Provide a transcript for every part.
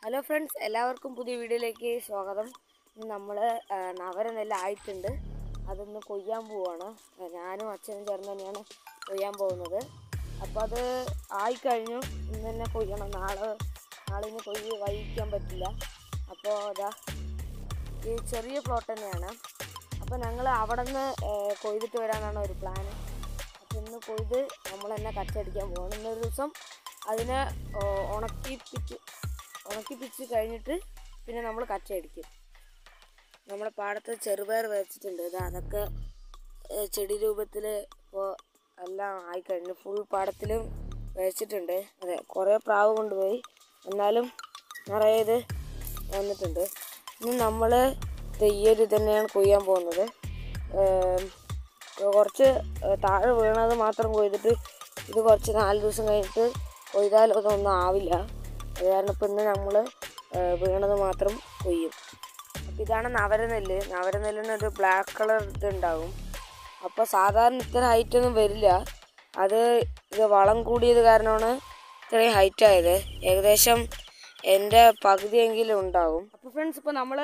Hello friends എല്ലാവർക്കും പുതിയ വീഡിയോയിലേക്ക് സ്വാഗതം ഇന്ന് നമ്മൾ നവരനെല്ലാം ആയിട്ടുണ്ട് അതൊന്ന് കൊയ്യാൻ പോവാണ് ആ, ഞാനും അച്ഛനും ചേർന്ന് തന്നെയാണ് കൊയ്യാൻ പോകുന്നത് അപ്പോൾ അത് ആയിക്കഴിഞ്ഞു ഇന്ന് തന്നെ കൊയ്യണം നാളെ നാളെ ഇനി കൊയ്യ് വൈകിക്കാൻ പറ്റില്ല അപ്പോൾ അതാ ഈ ചെറിയ പ്ലോട്ട് തന്നെയാണ് അപ്പോൾ ഞങ്ങൾ അവിടെ നിന്ന് കൊയ്തിട്ട് വരാനാണ് ഒരു പ്ലാന് അപ്പോൾ ഇന്ന് കൊയ്ത് നമ്മൾ തന്നെ കച്ചടിക്കാൻ പോകണം ഇന്നൊരു ദിവസം അതിനെ ഓ, ഉണക്കിപ്പിച്ച് ഉണക്കിപ്പിച്ച് കഴിഞ്ഞിട്ട് പിന്നെ നമ്മൾ കച്ചയടിക്കും നമ്മുടെ പാടത്ത് ചെറുപയർ വെച്ചിട്ടുണ്ട് ഇത് അതൊക്കെ ഏ, ചെടി രൂപത്തിൽ ഇപ്പോൾ എല്ലാം ആയിക്കഴിഞ്ഞു ഫുൾ പാടത്തിലും വെച്ചിട്ടുണ്ട് അതെ കുറേ പ്രാവ് കൊണ്ടുപോയി എന്നാലും നിറയെ ഇത് വന്നിട്ടുണ്ട് ഇനി നമ്മൾ ഈ ഒരു ഇത് തന്നെയാണ് കൊയ്യാൻ പോകുന്നത് ഏം, കുറച്ച് താഴെ വീണത് മാത്രം കൊയ്തിട്ട് ഇത് കുറച്ച് നാല് ദിവസം കഴിഞ്ഞിട്ട് കൊയ്താൽ അതൊന്നും ആവില്ല അത് കാരണം ഇപ്പം ഇന്ന് നമ്മൾ വീണത് മാത്രം കൊയ്യും അപ്പം ഇതാണ് നവരനെല്ല് നവരനെല്ലിന് ഒരു ബ്ലാക്ക് കളർ ഇതുണ്ടാകും അപ്പോൾ സാധാരണ ഇത്ര ഹൈറ്റ് ഒന്നും വരില്ല അത് ഇത് വളം കൂടിയത് കാരണമാണ് ഇത്രയും ഹൈറ്റ് ആയത് ഏകദേശം എൻ്റെ പകുതിയെങ്കിലും ഉണ്ടാകും അപ്പോൾ ഫ്രണ്ട്സ് ഇപ്പോൾ നമ്മൾ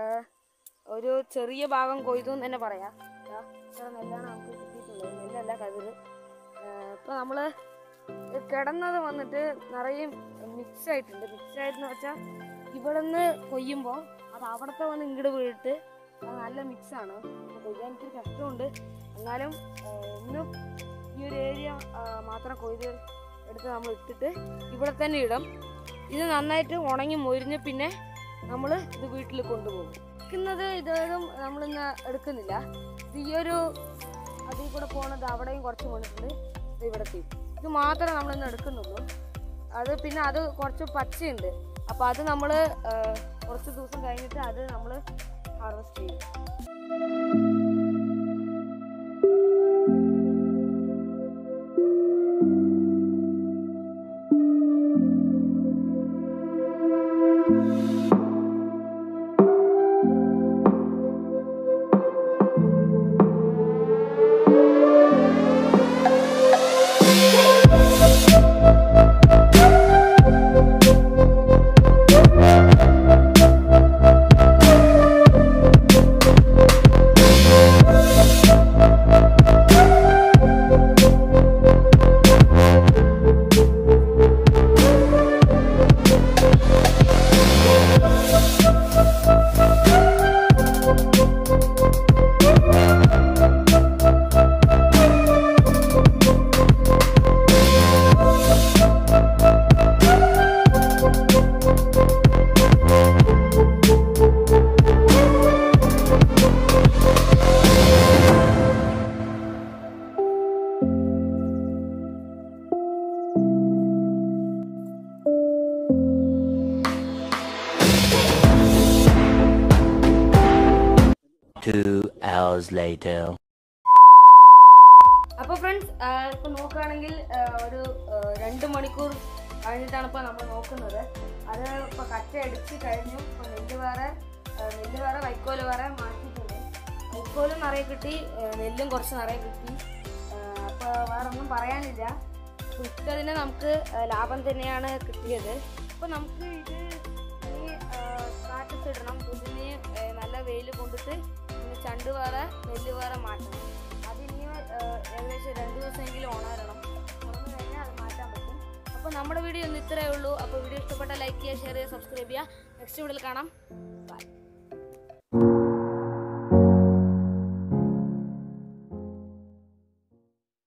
ഒരു ചെറിയ ഭാഗം കൊയ്തു എന്ന് തന്നെ പറയാം ദാ ഇത്ര നെല്ലാണ് നമുക്ക് കിട്ടിയിട്ടുള്ളത് നെല്ലല്ല കതിര് ഇപ്പോൾ നമ്മൾ കിടന്നത് വന്നിട്ട് നിറയെ മിക്സ് ആയിട്ടുണ്ട് മിക്സ് ആയിട്ടെന്ന് വെച്ചാൽ ഇവിടെ നിന്ന് കൊയ്യുമ്പോൾ അത് അവിടുത്തെ വന്ന് ഇങ്ങോട്ട് വീണിട്ട് അത് നല്ല മിക്സാണ് കൊയ്യാൻ എനിക്കൊരു കഷ്ടമുണ്ട് എന്നാലും ആ, ഇന്നും ഈ ഒരു ഏരിയ മാത്രം കൊയ്ത് എടുത്ത് നമ്മൾ ഇട്ടിട്ട് ഇവിടെ തന്നെ ഇടും ഇത് നന്നായിട്ട് ഉണങ്ങി മൊരിഞ്ഞ് പിന്നെ നമ്മൾ ഇത് വീട്ടിൽ കൊണ്ടുപോകും എടുക്കുന്നത് ഇതും നമ്മളിന്ന് എടുക്കുന്നില്ല ഇത് ഈ ഒരു അതിൽ കൂടെ പോകുന്നത് അവിടെയും കുറച്ച് വീണിട്ടുണ്ട് ഇത് ഇവിടത്തെയും ഇത് മാത്രമേ നമ്മളിന്ന് എടുക്കുന്നുള്ളൂ അത് പിന്നെ അത് കുറച്ച് പച്ചയുണ്ട് അപ്പോൾ അത് നമ്മൾ കുറച്ച് ദിവസം കഴിഞ്ഞിട്ട് അത് നമ്മൾ ഹാർവെസ്റ്റ് ചെയ്യും Two hours later. അപ്പോൾ ഫ്രണ്ട്സ് ഇപ്പൊ നോക്കുകയാണെങ്കിൽ ആ, ഒരു ആ, രണ്ട് മണിക്കൂർ കഴിഞ്ഞിട്ടാണ് ഇപ്പോൾ നമ്മൾ നോക്കുന്നത് അത് ഇപ്പോൾ കറ്റ അടിച്ച് കഴിഞ്ഞു ഇപ്പോൾ നെല്ല് വേറെ ആ, നെല്ല് വേറെ വൈക്കോല് വേറെ മാറ്റിയിട്ടുണ്ട് വൈക്കോലും നിറയെ കിട്ടി ആ, നെല്ലും കുറച്ച് നിറയെ കിട്ടി അപ്പോൾ വേറെ ഒന്നും പറയാനില്ല അപ്പോൾ ഇട്ടതിന് നമുക്ക് ആ, ലാഭം തന്നെയാണ് കിട്ടിയത് അപ്പോൾ നമുക്ക് ഇത് ഇനി കാറ്റത്ത് ഇടണം ഇതിന് ആ, നല്ല വെയിൽ കൊണ്ടിട്ട് ഇനി ചണ്ട് വേറെ നെല്ല് വേറെ മാറ്റണം അതിനി ഏകദേശം രണ്ട് ദിവസമെങ്കിലും ഉണരണം ഉണർന്നു കഴിഞ്ഞാൽ അത് മാറ്റാൻ പറ്റും അപ്പോൾ നമ്മുടെ വീഡിയോ ഇന്ന് ഇത്രയേ ഉള്ളൂ അപ്പോൾ വീഡിയോ ഇഷ്ടപ്പെട്ട ലൈക്ക് ചെയ്യുക ഷെയർ ചെയ്യുക സബ്സ്ക്രൈബ് ചെയ്യുക നെക്സ്റ്റ് വീഡിയോയിൽ കാണാം ബൈ